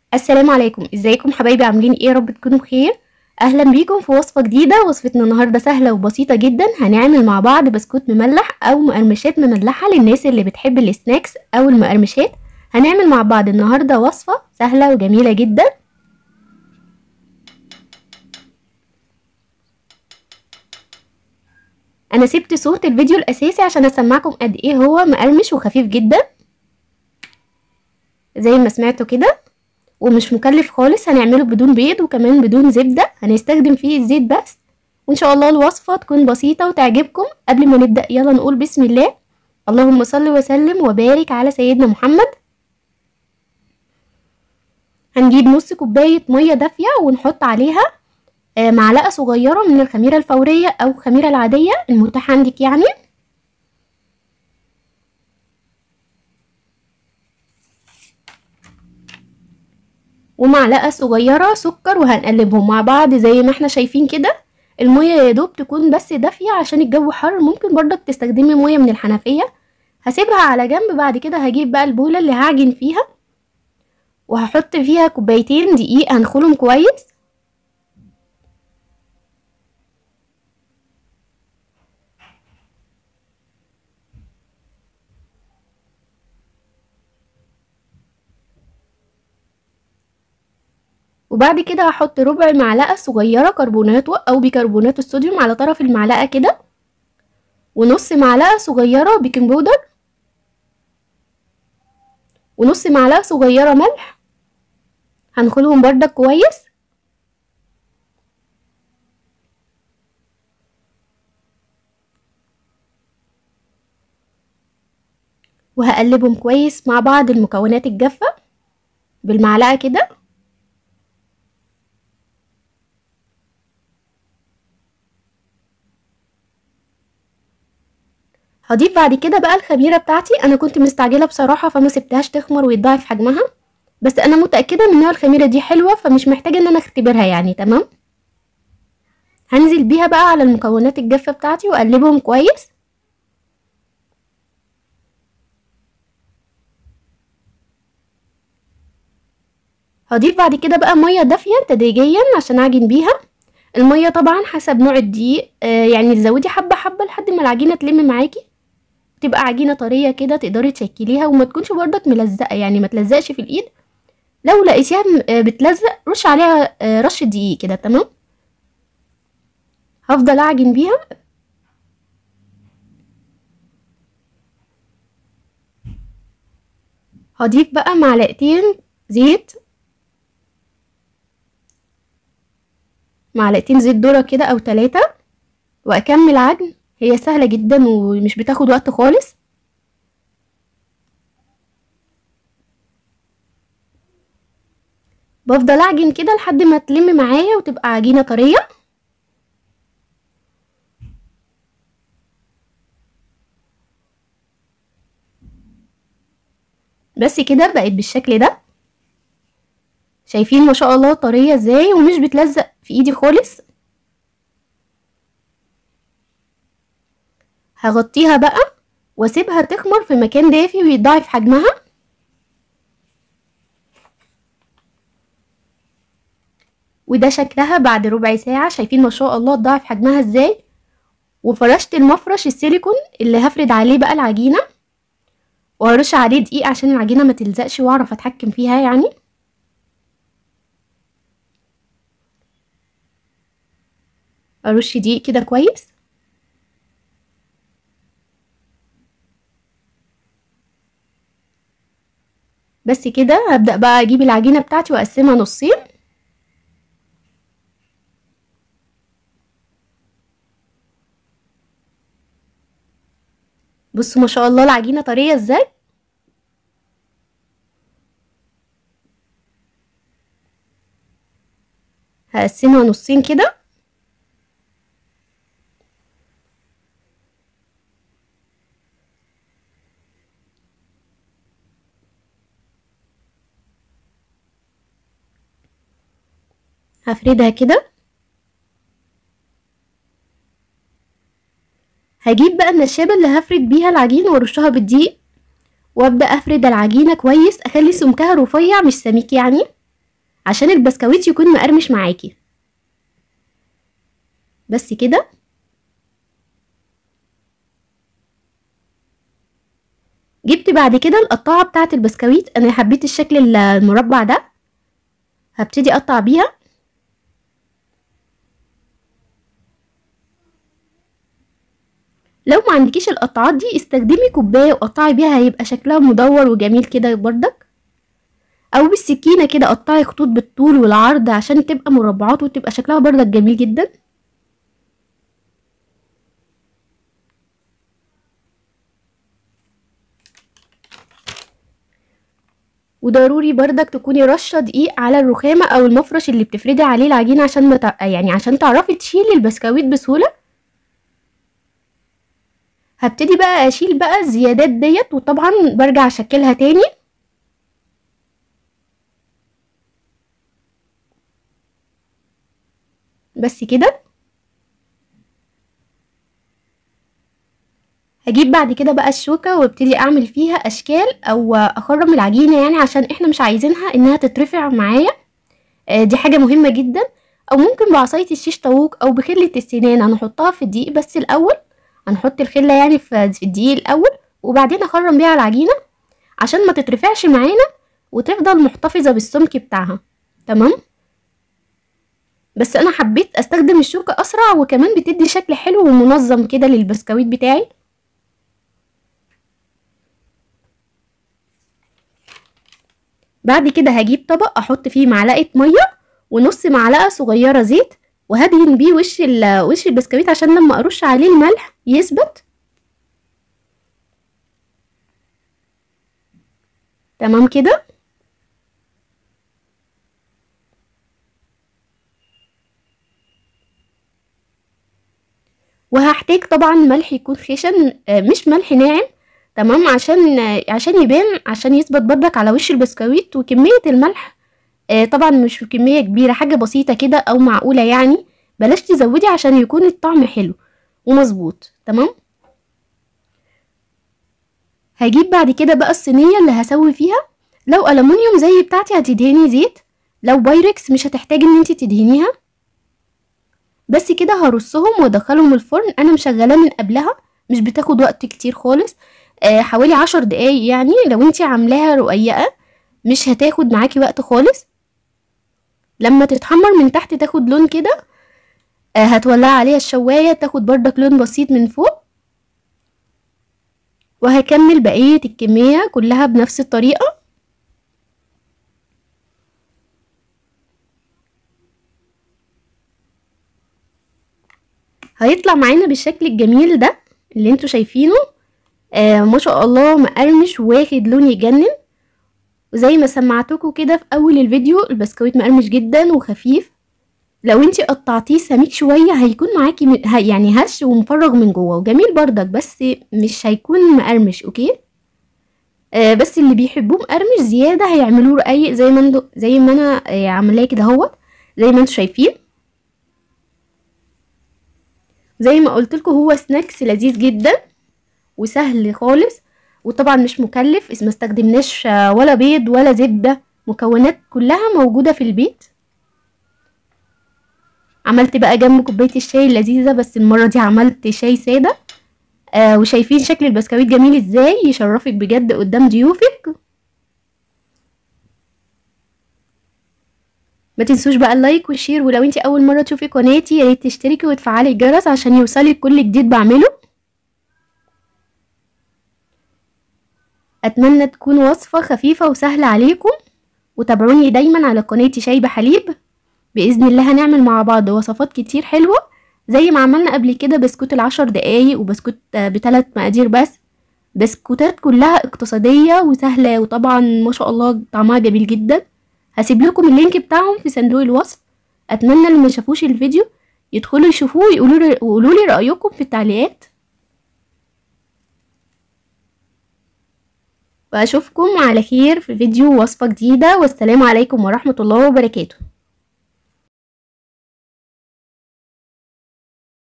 السلام عليكم ازيكم حبايبي عاملين ايه يا رب تكونوا بخير اهلا بيكم في وصفه جديده وصفتنا النهارده سهله وبسيطه جدا هنعمل مع بعض بسكوت مملح او مقرمشات مملحه للناس اللي بتحب السناكس او المقرمشات هنعمل مع بعض النهارده وصفه سهله وجميله جدا انا سبت صوت الفيديو الاساسي عشان اسمعكم قد ايه هو مقرمش وخفيف جدا زي ما سمعتوا كده ومش مكلف خالص هنعمله بدون بيض وكمان بدون زبدة هنستخدم فيه الزيت بس وان شاء الله الوصفة تكون بسيطة وتعجبكم قبل ما نبدأ يلا نقول بسم الله اللهم صل وسلم وبارك على سيدنا محمد هنجيب نص كوباية مية دافية ونحط عليها معلقة صغيرة من الخميرة الفورية أو الخميرة العادية المتاح عندك يعني ومعلقة صغيرة سكر وهنقلبهم مع بعض زي ما احنا شايفين كده المية يا دوب تكون بس دافية عشان الجو حر ممكن برضك تستخدمي مية من الحنفية هسيبها على جنب بعد كده هجيب بقى البولة اللي هعجن فيها وهحط فيها كوبايتين دقيق هنخلهم كويس وبعد كده هحط ربع معلقة صغيرة كربونات أو بيكربونات الصوديوم على طرف المعلقة كده ونص معلقة صغيرة بيكنج بودر ونص معلقة صغيرة ملح هنخلهم بردك كويس وهقلبهم كويس مع بعض المكونات الجافة بالمعلقة كده هضيف بعد كده بقى الخميرة بتاعتي انا كنت مستعجلة بصراحة فما سبتهاش تخمر ويتضاعف حجمها بس انا متأكدة من ان الخميرة دي حلوة فمش محتاجة ان انا اختبرها يعني تمام هنزل بيها بقى على المكونات الجافة بتاعتي واقلبهم كويس هضيف بعد كده بقى مية دافية تدريجيا عشان اعجن بيها المية طبعا حسب نوع الدقيق آه يعني تزودي حبة حبة لحد ما العجينة تلم معاكي تبقى عجينة طرية كده تقدري تشكليها وما تكونش بردك ملزقة يعني ما تلزقش في الايد لو لقيتيها بتلزق رش عليها آه رش دقيق كده تمام هفضل اعجن بيها هضيف بقى معلقتين زيت معلقتين زيت ذرة كده او تلاتة واكمل عجن هي سهلة جدا ومش بتاخد وقت خالص بفضل اعجن كده لحد ما تلم معايا وتبقى عجينة طرية بس كده بقت بالشكل ده شايفين ما شاء الله طرية ازاي ومش بتلزق في ايدي خالص هغطيها بقى واسيبها تخمر في مكان دافي ويتضاعف حجمها وده شكلها بعد ربع ساعة شايفين ما شاء الله اتضاعف حجمها ازاي وفرشت المفرش السيليكون اللي هفرد عليه بقى العجينة وهرش عليه دقيق عشان العجينة ما تلزقش واعرف اتحكم فيها يعني ارش دقيق كده كويس بس كده هبدأ بقى اجيب العجينة بتاعتي واقسمها نصين بصوا ما شاء الله العجينة طرية ازاي هقسمها نصين كده هفردها كده هجيب بقى النشابة اللي هفرد بيها العجين وارشها بالدقيق وابدأ افرد العجينة كويس اخلي سمكها رفيع مش سميك يعني عشان البسكويت يكون مقرمش معاكي بس كده جبت بعد كده القطاعة بتاعة البسكويت انا حبيت الشكل المربع ده هبتدي اقطع بيها لو ما عندكيش القطعات دي استخدمي كوبايه وقطعي بيها هيبقى شكلها مدور وجميل كده بردك او بالسكينه كده قطعي خطوط بالطول والعرض عشان تبقى مربعات وتبقى شكلها بردك جميل جدا وضروري بردك تكوني رشه دقيق على الرخامه او المفرش اللي بتفردي عليه العجينه عشان ما يعني عشان تعرفي تشيلي البسكويت بسهوله هبتدي بقى اشيل بقى الزيادات ديت وطبعا برجع اشكلها تاني بس كده هجيب بعد كده بقى الشوكة وابتدي اعمل فيها اشكال او اخرم العجينة يعني عشان احنا مش عايزينها انها تترفع معايا آه دي حاجة مهمة جدا او ممكن بعصاية الشيش طاووق او بخلة السنان هنحطها في الدقيق بس الاول هنحط الخلة يعني في الدقيق الاول وبعدين اخرم بيها العجينة عشان ما تترفعش معانا وتفضل محتفظة بالسمك بتاعها تمام بس انا حبيت استخدم الشوكة اسرع وكمان بتدي شكل حلو ومنظم كده للبسكويت بتاعي بعد كده هجيب طبق احط فيه معلقة مية ونص معلقة صغيرة زيت وهدهن بيه وش وش البسكويت عشان لما ارش عليه الملح يثبت تمام كده وهحتاج طبعا ملح يكون خشن مش ملح ناعم تمام عشان عشان يبان عشان يثبت بردك على وش البسكويت وكمية الملح طبعا مش كمية كبيرة حاجة بسيطة كده او معقولة يعني بلاش تزودي عشان يكون الطعم حلو ومظبوط تمام هجيب بعد كده بقى الصينية اللي هسوي فيها لو ألمونيوم زي بتاعتي هتدهني زيت لو بايركس مش هتحتاجي ان انتي تدهنيها بس كده هرصهم وادخلهم الفرن انا مشغلاه من قبلها مش بتاخد وقت كتير خالص آه حوالي عشر دقايق يعني لو انتي عاملاها رقيقة مش هتاخد معاكي وقت خالص لما تتحمر من تحت تاخد لون كده آه هتولع عليها الشواية تاخد بردك لون بسيط من فوق وهكمل بقية الكمية كلها بنفس الطريقة هيطلع معانا بالشكل الجميل ده اللي انتوا شايفينه آه ما شاء الله مقرمش واخد لون يجنن وزي ما سمعتكم كده في اول الفيديو البسكويت مقرمش جدا وخفيف لو انتي قطعتيه سميك شويه هيكون معاكي يعني هش ومفرغ من جوه وجميل بردك بس مش هيكون مقرمش اوكي آه بس اللي بيحبوه مقرمش زياده هيعملوه رقيق زي ما انتو زي ما انا آه عاملاه كده اهوت زي ما انتوا شايفين زي ما قلت لكم هو سناكس لذيذ جدا وسهل خالص وطبعا مش مكلف ما استخدمناش ولا بيض ولا زبده مكونات كلها موجوده في البيت عملت بقى جنب كوبايه الشاي اللذيذه بس المره دي عملت شاي ساده آه وشايفين شكل البسكويت جميل ازاي يشرفك بجد قدام ضيوفك ما تنسوش بقى اللايك والشير ولو انتي اول مره تشوفي قناتي يا ريت تشتركي وتفعلي الجرس عشان يوصلك كل جديد بعمله اتمنى تكون وصفه خفيفه وسهله عليكم وتابعوني دايما على قناتي شاي بحليب باذن الله هنعمل مع بعض وصفات كتير حلوه زي ما عملنا قبل كده بسكوت العشر دقايق وبسكوت بثلاث مقادير بس بسكوتات كلها اقتصاديه وسهله وطبعا ما شاء الله طعمها جميل جدا هسيب لكم اللينك بتاعهم في صندوق الوصف اتمنى اللي ما شافوش الفيديو يدخلوا يشوفوه ويقولوا لي ويقولوا لي رايكم في التعليقات واشوفكم على خير في فيديو وصفه جديده والسلام عليكم ورحمه الله وبركاته